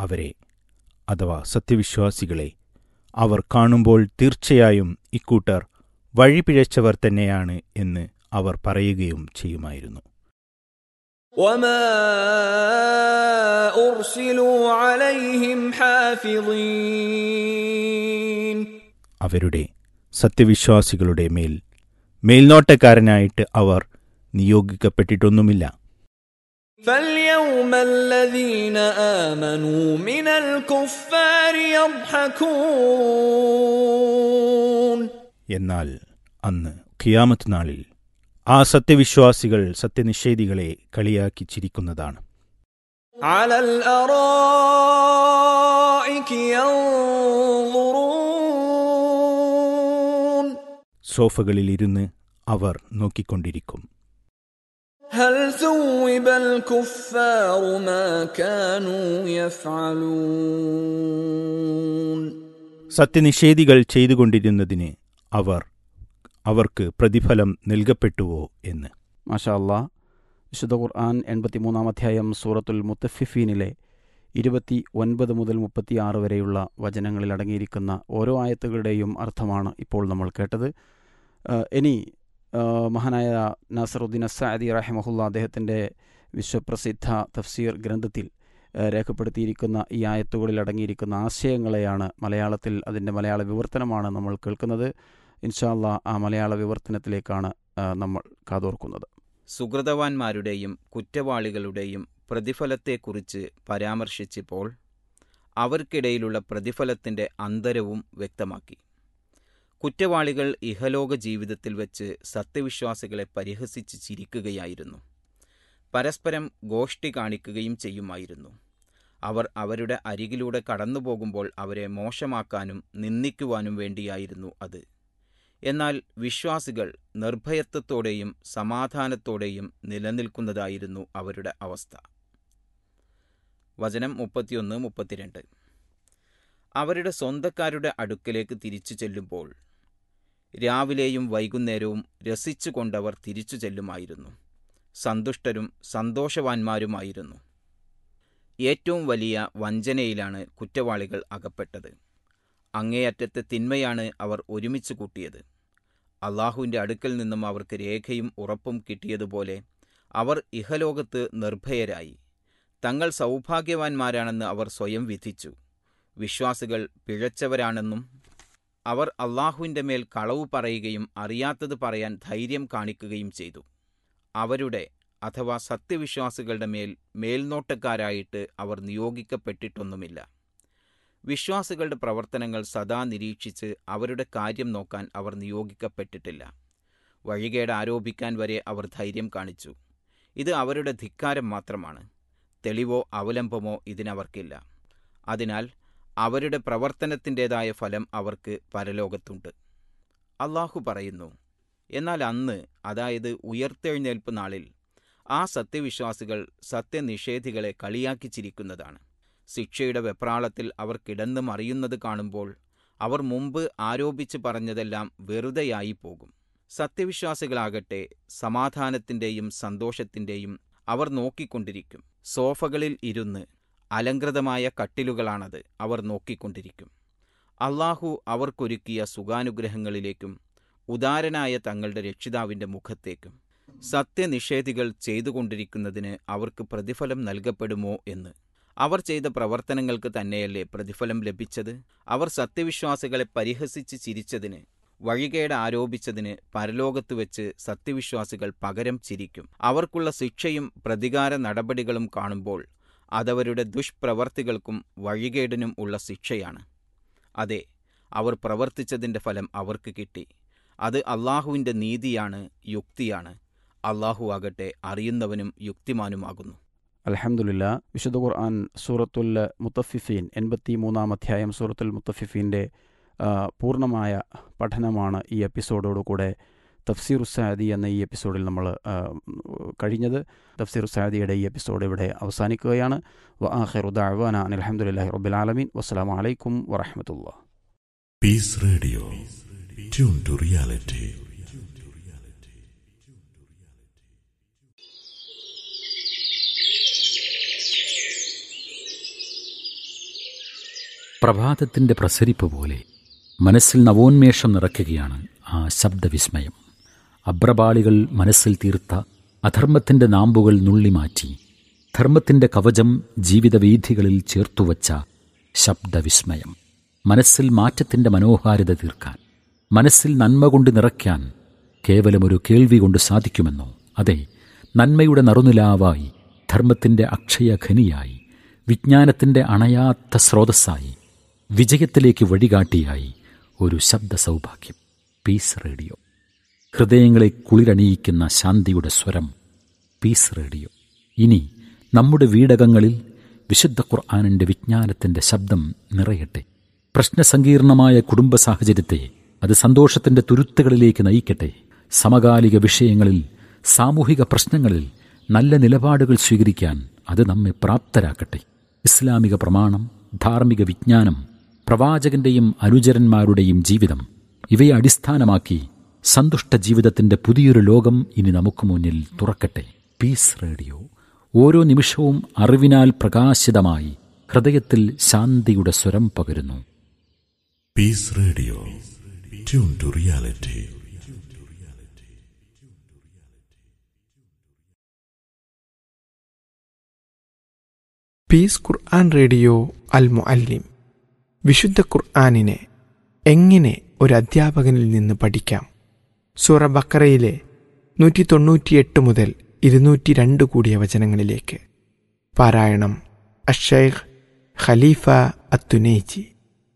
അവരെ അഥവാ സത്യവിശ്വാസികളെ അവർ കാണുമ്പോൾ തീർച്ചയായും ഇക്കൂട്ടർ വഴിപിഴച്ചവർ തന്നെയാണ് എന്ന് അവർ പറയുകയും ചെയ്യുമായിരുന്നു وما أرسلوا عليهم حافظين അവരുടെ സത്യവിശ്വാസികളുടെ മേൽ മേൽനോട്ടക്കാരനായിട്ട് അവർ നിയോഗിക്കപ്പെട്ടിട്ടൊന്നുമില്ല فاليوم الذين آمنوا من الكفار يضحكون എന്നാൽ അന്ന് ഖിയാമത്ത് നാളിൽ ആ സത്യവിശ്വാസികൾ സത്യനിഷേധികളെ കളിയാക്കി ചിരിക്കുന്നതാണ് على الأرائك ينظرون സോഫകളിൽ ഇരുന്ന് അവർ നോക്കിക്കൊണ്ടിരിക്കും هل ثوب الكفار ما كانوا يفعلون സത്യനിഷേധികൾ ചെയ്തുകൊണ്ടിരുന്നതിന് അവർ അവർക്ക് പ്രതിഫലം നൽകപ്പെട്ടുവോ എന്ന് മാഷാ അല്ലാ വിശുദ്ധ ഖുർആൻ എൺപത്തിമൂന്നാം അധ്യായം സൂറത്തുൽ മുത്തഫിഫീനിലെ ഇരുപത്തി ഒൻപത് മുതൽ മുപ്പത്തി ആറ് വരെയുള്ള വചനങ്ങളിൽ അടങ്ങിയിരിക്കുന്ന ഓരോ ആയത്തുകളുടെയും അർത്ഥമാണ് ഇപ്പോൾ നമ്മൾ കേട്ടത് ആ, ഇനി ആ, മഹാനായ നാസറുദ്ദീൻ അസാദി റഹിമഹുല്ല അദ്ദേഹത്തിൻ്റെ വിശ്വപ്രസിദ്ധ തഫ്സീർ ഗ്രന്ഥത്തിൽ ആ, രേഖപ്പെടുത്തിയിരിക്കുന്ന ഈ ആയത്തുകളിൽ അടങ്ങിയിരിക്കുന്ന ആശയങ്ങളെയാണ് മലയാളത്തിൽ അതിൻ്റെ മലയാള വിവർത്തനമാണ് നമ്മൾ കേൾക്കുന്നത് ഇൻഷാല്ല ആ മലയാള വിവർത്തനത്തിലേക്കാണ് ആ, നമ്മൾ കാതോർക്കുന്നത് സുഹൃതവാന്മാരുടെയും കുറ്റവാളികളുടെയും പ്രതിഫലത്തെക്കുറിച്ച് പരാമർശിച്ചപ്പോൾ അവർക്കിടയിലുള്ള പ്രതിഫലത്തിൻ്റെ അന്തരവും വ്യക്തമാക്കി കുറ്റവാളികൾ ഇഹലോക ജീവിതത്തിൽ വെച്ച് സത്യവിശ്വാസികളെ പരിഹസിച്ച് ചിരിക്കുകയായിരുന്നു പരസ്പരം ഗോഷ്ടി കാണിക്കുകയും ചെയ്യുമായിരുന്നു അവർ അവരുടെ അരികിലൂടെ കടന്നുപോകുമ്പോൾ അവരെ മോശമാക്കാനും നിന്ദിക്കുവാനും വേണ്ടിയായിരുന്നു അത് എന്നാൽ വിശ്വാസികൾ നിർഭയത്വത്തോടെയും സമാധാനത്തോടെയും നിലനിൽക്കുന്നതായിരുന്നു അവരുടെ അവസ്ഥ വചനം മുപ്പത്തിയൊന്ന് മുപ്പത്തിരണ്ട് അവരുടെ സ്വന്തക്കാരുടെ അടുക്കലേക്ക് തിരിച്ചു ചെല്ലുമ്പോൾ രാവിലെയും വൈകുന്നേരവും രസിച്ചുകൊണ്ടവർ തിരിച്ചു ചെല്ലുമായിരുന്നു സന്തുഷ്ടരും സന്തോഷവാന്മാരുമായിരുന്നു ഏറ്റവും വലിയ വഞ്ചനയിലാണ് കുറ്റവാളികൾ അകപ്പെട്ടത് അങ്ങേയറ്റത്തെ തിന്മയാണ് അവർ ഒരുമിച്ച് കൂട്ടിയത് അള്ളാഹുവിൻ്റെ അടുക്കൽ നിന്നും അവർക്ക് രേഖയും ഉറപ്പും കിട്ടിയതുപോലെ അവർ ഇഹലോകത്ത് നിർഭയരായി തങ്ങൾ സൗഭാഗ്യവാന്മാരാണെന്ന് അവർ സ്വയം വിധിച്ചു വിശ്വാസികൾ പിഴച്ചവരാണെന്നും അവർ അള്ളാഹുവിൻ്റെ മേൽ കളവ് പറയുകയും അറിയാത്തത് പറയാൻ ധൈര്യം കാണിക്കുകയും ചെയ്തു അവരുടെ അഥവാ സത്യവിശ്വാസികളുടെ മേൽ മേൽനോട്ടക്കാരായിട്ട് അവർ നിയോഗിക്കപ്പെട്ടിട്ടൊന്നുമില്ല വിശ്വാസികളുടെ പ്രവർത്തനങ്ങൾ സദാ നിരീക്ഷിച്ച് അവരുടെ കാര്യം നോക്കാൻ അവർ നിയോഗിക്കപ്പെട്ടിട്ടില്ല വഴികേട് ആരോപിക്കാൻ വരെ അവർ ധൈര്യം കാണിച്ചു ഇത് അവരുടെ ധിക്കാരം മാത്രമാണ് തെളിവോ അവലംബമോ ഇതിനവർക്കില്ല അതിനാൽ അവരുടെ പ്രവർത്തനത്തിൻ്റെതായ ഫലം അവർക്ക് പരലോകത്തുണ്ട് അള്ളാഹു പറയുന്നു എന്നാൽ അന്ന് അതായത് ഉയർത്തെഴുന്നേൽപ്പ് നാളിൽ ആ സത്യവിശ്വാസികൾ സത്യനിഷേധികളെ കളിയാക്കി ചിരിക്കുന്നതാണ് ശിക്ഷയുടെ വെപ്രാളത്തിൽ അവർ കിടന്ന് മറിയുന്നത് കാണുമ്പോൾ അവർ മുമ്പ് ആരോപിച്ച് പറഞ്ഞതെല്ലാം വെറുതെയായി പോകും സത്യവിശ്വാസികളാകട്ടെ സമാധാനത്തിൻ്റെയും സന്തോഷത്തിൻ്റെയും അവർ നോക്കിക്കൊണ്ടിരിക്കും സോഫകളിൽ ഇരുന്ന് അലങ്കൃതമായ കട്ടിലുകളാണത് അവർ നോക്കിക്കൊണ്ടിരിക്കും അള്ളാഹു അവർക്കൊരുക്കിയ സുഖാനുഗ്രഹങ്ങളിലേക്കും ഉദാരനായ തങ്ങളുടെ രക്ഷിതാവിൻ്റെ മുഖത്തേക്കും സത്യനിഷേധികൾ ചെയ്തുകൊണ്ടിരിക്കുന്നതിന് അവർക്ക് പ്രതിഫലം നൽകപ്പെടുമോ എന്ന് അവർ ചെയ്ത പ്രവർത്തനങ്ങൾക്ക് തന്നെയല്ലേ പ്രതിഫലം ലഭിച്ചത് അവർ സത്യവിശ്വാസികളെ പരിഹസിച്ച് ചിരിച്ചതിന് വഴികേട് ആരോപിച്ചതിന് പരലോകത്ത് വെച്ച് സത്യവിശ്വാസികൾ പകരം ചിരിക്കും അവർക്കുള്ള ശിക്ഷയും പ്രതികാര നടപടികളും കാണുമ്പോൾ അതവരുടെ ദുഷ്പ്രവർത്തികൾക്കും വഴികേടിനും ഉള്ള ശിക്ഷയാണ് അതെ അവർ പ്രവർത്തിച്ചതിൻ്റെ ഫലം അവർക്ക് കിട്ടി അത് അള്ളാഹുവിൻ്റെ നീതിയാണ് യുക്തിയാണ് അള്ളാഹു ആകട്ടെ അറിയുന്നവനും യുക്തിമാനുമാകുന്നു അലഹമുല്ല വിശുദ്ധ ഖുർആൻ സൂറത്തുൽ മുത്തഫിഫീൻ എൺപത്തി മൂന്നാം അധ്യായം സൂറത്തുൽ മുത്തഫിഫീൻ്റെ ആ, പൂർണ്ണമായ പഠനമാണ് ഈ എപ്പിസോഡോടുകൂടെ തഫ്സീർ ഉസാദി എന്ന ഈ എപ്പിസോഡിൽ നമ്മൾ ആ, കഴിഞ്ഞത് തഫ്സീർ ഉസാദിയുടെ ഈ എപ്പിസോഡ് ഇവിടെ അവസാനിക്കുകയാണ് വ ആഖിറുദാവാന അലഹമുല്ലാഹി റബ്ബുലാലമീൻ വസ്സലാമു അലൈക്കും വറഹമത്തുള്ള Peace Radio. Tune to reality. പ്രഭാതത്തിൻ്റെ പ്രസരിപ്പ് പോലെ മനസ്സിൽ നവോന്മേഷം നിറയ്ക്കുകയാണ് ആ ശബ്ദവിസ്മയം അബ്രപാളികൾ മനസ്സിൽ തീർത്ത അധർമ്മത്തിൻ്റെ നാമ്പുകൾ നുള്ളിമാറ്റി ധർമ്മത്തിൻ്റെ കവചം ജീവിതവീഥികളിൽ ചേർത്തുവച്ച ശബ്ദവിസ്മയം മനസ്സിൽ മാറ്റത്തിൻ്റെ മനോഹാരിത തീർക്കാൻ മനസ്സിൽ നന്മ കൊണ്ട് നിറയ്ക്കാൻ കേവലമൊരു കേൾവി കൊണ്ട് സാധിക്കുമെന്നോ അതെ നന്മയുടെ നറുനിലാവായി ധർമ്മത്തിൻ്റെ അക്ഷയഖനിയായി വിജ്ഞാനത്തിൻ്റെ അണയാത്ത സ്രോതസ്സായി വിജയത്തിലേക്ക് വഴികാട്ടിയായി ഒരു ശബ്ദ സൗഭാഗ്യം പീസ് റേഡിയോ ഹൃദയങ്ങളെ കുളിരണിയിക്കുന്ന ശാന്തിയുടെ സ്വരം പീസ് റേഡിയോ ഇനി നമ്മുടെ വീടകങ്ങളിൽ വിശുദ്ധ ഖുർആാനിൻ്റെ വിജ്ഞാനത്തിൻ്റെ ശബ്ദം നിറയട്ടെ പ്രശ്നസങ്കീർണമായ കുടുംബ സാഹചര്യത്തെ അത് സന്തോഷത്തിൻ്റെ തുരുത്തുകളിലേക്ക് നയിക്കട്ടെ സമകാലിക വിഷയങ്ങളിൽ സാമൂഹിക പ്രശ്നങ്ങളിൽ നല്ല നിലപാടുകൾ സ്വീകരിക്കാൻ അത് നമ്മെ പ്രാപ്തരാക്കട്ടെ ഇസ്ലാമിക പ്രമാണം ധാർമ്മിക വിജ്ഞാനം പ്രവാചകന്റെയും അനുചരന്മാരുടെയും ജീവിതം ഇവയെ അടിസ്ഥാനമാക്കി സന്തുഷ്ട ജീവിതത്തിന്റെ പുതിയൊരു ലോകം ഇനി നമുക്ക് മുന്നിൽ തുറക്കട്ടെ പീസ് റേഡിയോ ഓരോ നിമിഷവും അറിവിനാൽ പ്രകാശിതമായി ഹൃദയത്തിൽ ശാന്തിയുടെ സ്വരം പകരുന്നു Peace Radio. Tune to reality. Peace Quran radio Al Muallim വിശുദ്ധ ഖുർആനിനെ എങ്ങനെ ഒരു അധ്യാപകനിൽ നിന്ന് പഠിക്കാം സൂറ ബക്കറയിലെ നൂറ്റി തൊണ്ണൂറ്റിയെട്ട് മുതൽ ഇരുന്നൂറ്റി രണ്ട് കൂടിയ വചനങ്ങളിലേക്ക് പാരായണം അഷൈഖ് ഖലീഫ അത്തുനേജി